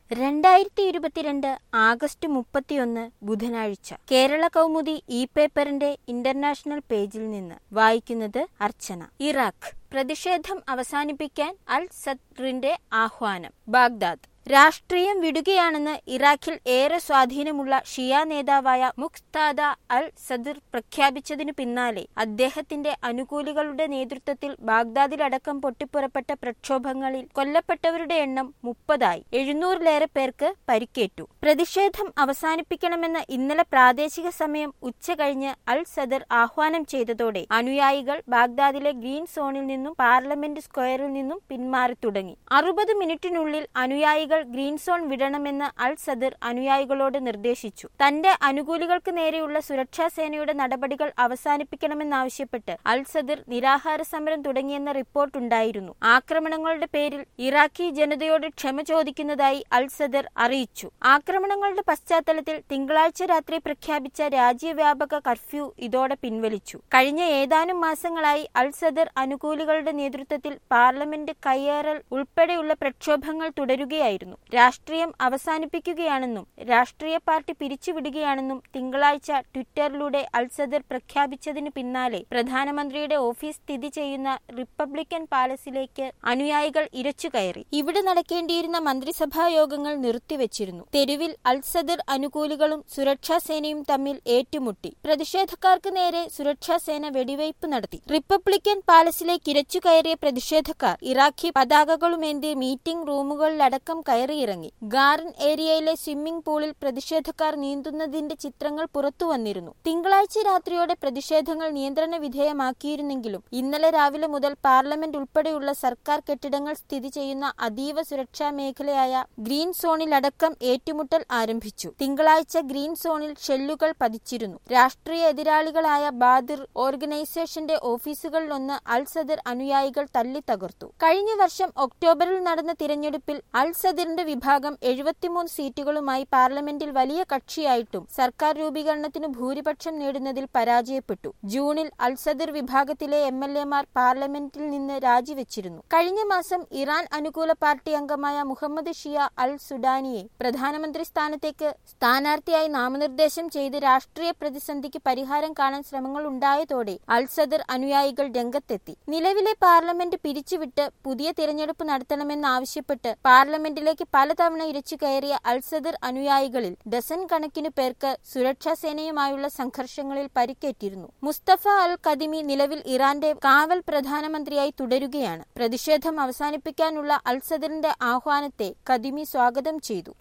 രണ്ടായിരത്തി ഇരുപത്തിരണ്ട് ആഗസ്റ്റ് മുപ്പത്തിയൊന്ന് ബുധനാഴ്ച കേരള കൗമുദി ഇ പേപ്പറിന്റെ ഇന്റർനാഷണൽ പേജിൽ നിന്ന് വായിക്കുന്നത് അർച്ചന ഇറാഖ് പ്രതിഷേധം അവസാനിപ്പിക്കാൻ അൽ സദ്റിന്റെ ആഹ്വാനം ബാഗ്ദാദ് രാഷ്ട്രീയം വിടുകയാണെന്ന് ഇറാഖിൽ ഏറെ സ്വാധീനമുള്ള ഷിയ നേതാവായ മുഖ്താദ അൽ സദിർ പ്രഖ്യാപിച്ചതിനു പിന്നാലെ അദ്ദേഹത്തിന്റെ അനുകൂലികളുടെ നേതൃത്വത്തിൽ ബാഗ്ദാദിലടക്കം പൊട്ടിപ്പുറപ്പെട്ട പ്രക്ഷോഭങ്ങളിൽ കൊല്ലപ്പെട്ടവരുടെ എണ്ണം മുപ്പതായി എഴുന്നൂറിലേറെ പേർക്ക് പരിക്കേറ്റു പ്രതിഷേധം അവസാനിപ്പിക്കണമെന്ന് ഇന്നലെ പ്രാദേശിക സമയം ഉച്ച കഴിഞ്ഞ് അൽ സദർ ആഹ്വാനം ചെയ്തതോടെ അനുയായികൾ ബാഗ്ദാദിലെ ഗ്രീൻ സോണിൽ നിന്നും പാർലമെന്റ് സ്ക്വയറിൽ നിന്നും പിന്മാറി തുടങ്ങി അറുപത് മിനിറ്റിനുള്ളിൽ അനുയായികൾ ഗ്രീൻ സോൺ വിടണമെന്ന് അൽ സദിർ അനുയായികളോട് നിർദ്ദേശിച്ചു തന്റെ അനുകൂലികൾക്ക് നേരെയുള്ള സുരക്ഷാ സേനയുടെ നടപടികൾ അവസാനിപ്പിക്കണമെന്നാവശ്യപ്പെട്ട് അൽ സദിർ നിരാഹാര സമരം തുടങ്ങിയെന്ന റിപ്പോർട്ടുണ്ടായിരുന്നു ആക്രമണങ്ങളുടെ പേരിൽ ഇറാഖി ജനതയോട് ക്ഷമ ചോദിക്കുന്നതായി അൽ സദർ അറിയിച്ചു ആക്രമണങ്ങളുടെ പശ്ചാത്തലത്തിൽ തിങ്കളാഴ്ച രാത്രി പ്രഖ്യാപിച്ച രാജ്യവ്യാപക കർഫ്യൂ ഇതോടെ പിൻവലിച്ചു കഴിഞ്ഞ ഏതാനും മാസങ്ങളായി അൽ സദർ അനുകൂലികളുടെ നേതൃത്വത്തിൽ പാർലമെന്റ് കയ്യേറൽ ഉൾപ്പെടെയുള്ള പ്രക്ഷോഭങ്ങൾ തുടരുകയായിരുന്നു രാഷ്ട്രീയം അവസാനിപ്പിക്കുകയാണെന്നും രാഷ്ട്രീയ പാർട്ടി പിരിച്ചുവിടുകയാണെന്നും തിങ്കളാഴ്ച ട്വിറ്ററിലൂടെ അൽ സദർ പ്രഖ്യാപിച്ചതിന് പിന്നാലെ പ്രധാനമന്ത്രിയുടെ ഓഫീസ് സ്ഥിതി ചെയ്യുന്ന റിപ്പബ്ലിക്കൻ പാലസിലേക്ക് അനുയായികൾ ഇരച്ചുകയറി ഇവിടെ നടക്കേണ്ടിയിരുന്ന മന്ത്രിസഭാ യോഗങ്ങൾ നിർത്തിവച്ചിരുന്നു തെരുവിൽ അൽ സദർ അനുകൂലികളും സുരക്ഷാ സേനയും തമ്മിൽ ഏറ്റുമുട്ടി പ്രതിഷേധക്കാർക്ക് നേരെ സുരക്ഷാ സേന വെടിവയ്പ് നടത്തി റിപ്പബ്ലിക്കൻ പാലസിലേക്ക് ഇരച്ചുകയറിയ പ്രതിഷേധക്കാർ ഇറാഖി പതാകകളുമേന്തി മീറ്റിംഗ് റൂമുകളിലടക്കം കയറിയിറങ്ങി ഗാർഡൻ ഏരിയയിലെ സ്വിമ്മിംഗ് പൂളിൽ പ്രതിഷേധക്കാർ നീന്തുന്നതിന്റെ ചിത്രങ്ങൾ പുറത്തു വന്നിരുന്നു തിങ്കളാഴ്ച രാത്രിയോടെ പ്രതിഷേധങ്ങൾ നിയന്ത്രണ വിധേയമാക്കിയിരുന്നെങ്കിലും ഇന്നലെ രാവിലെ മുതൽ പാർലമെന്റ് ഉൾപ്പെടെയുള്ള സർക്കാർ കെട്ടിടങ്ങൾ സ്ഥിതി ചെയ്യുന്ന അതീവ സുരക്ഷാ മേഖലയായ ഗ്രീൻ സോണിലടക്കം ഏറ്റുമുട്ടൽ ആരംഭിച്ചു തിങ്കളാഴ്ച ഗ്രീൻ സോണിൽ ഷെല്ലുകൾ പതിച്ചിരുന്നു രാഷ്ട്രീയ എതിരാളികളായ ബാദിർ ഓർഗനൈസേഷന്റെ ഓഫീസുകളിലൊന്ന് അൽ സദർ അനുയായികൾ തല്ലി തകർത്തു കഴിഞ്ഞ വർഷം ഒക്ടോബറിൽ നടന്ന തിരഞ്ഞെടുപ്പിൽ അൽ സദിറിന്റെ വിഭാഗം എഴുപത്തിമൂന്ന് സീറ്റുകളുമായി പാർലമെന്റിൽ വലിയ കക്ഷിയായിട്ടും സർക്കാർ രൂപീകരണത്തിന് ഭൂരിപക്ഷം നേടുന്നതിൽ പരാജയപ്പെട്ടു ജൂണിൽ അൽ സദിർ വിഭാഗത്തിലെ എം എൽ എമാർ പാർലമെന്റിൽ നിന്ന് രാജിവെച്ചിരുന്നു കഴിഞ്ഞ മാസം ഇറാൻ അനുകൂല പാർട്ടി അംഗമായ മുഹമ്മദ് ഷിയ അൽ സുഡാനിയെ പ്രധാനമന്ത്രി സ്ഥാനത്തേക്ക് സ്ഥാനാർത്ഥിയായി നാമനിർദ്ദേശം ചെയ്ത് രാഷ്ട്രീയ പ്രതിസന്ധിക്ക് പരിഹാരം കാണാൻ ശ്രമങ്ങൾ ഉണ്ടായതോടെ അൽ സദർ അനുയായികൾ രംഗത്തെത്തി നിലവിലെ പാർലമെന്റ് പിരിച്ചുവിട്ട് പുതിയ തിരഞ്ഞെടുപ്പ് നടത്തണമെന്നാവശ്യപ്പെട്ട് പാർലമെന്റിലേക്ക് പലതവണ ഇരച്ചു കയറിയ അൽസദർ അനുയായികളിൽ ഡസൻ കണക്കിനു പേർക്ക് സുരക്ഷാ സേനയുമായുള്ള സംഘർഷങ്ങളിൽ പരിക്കേറ്റിരുന്നു മുസ്തഫ അൽ കദിമി നിലവിൽ ഇറാന്റെ കാവൽ പ്രധാനമന്ത്രിയായി തുടരുകയാണ് പ്രതിഷേധം അവസാനിപ്പിക്കാനുള്ള അൽസദറിന്റെ ആഹ്വാനത്തെ കദിമി സ്വാഗതം ചെയ്തു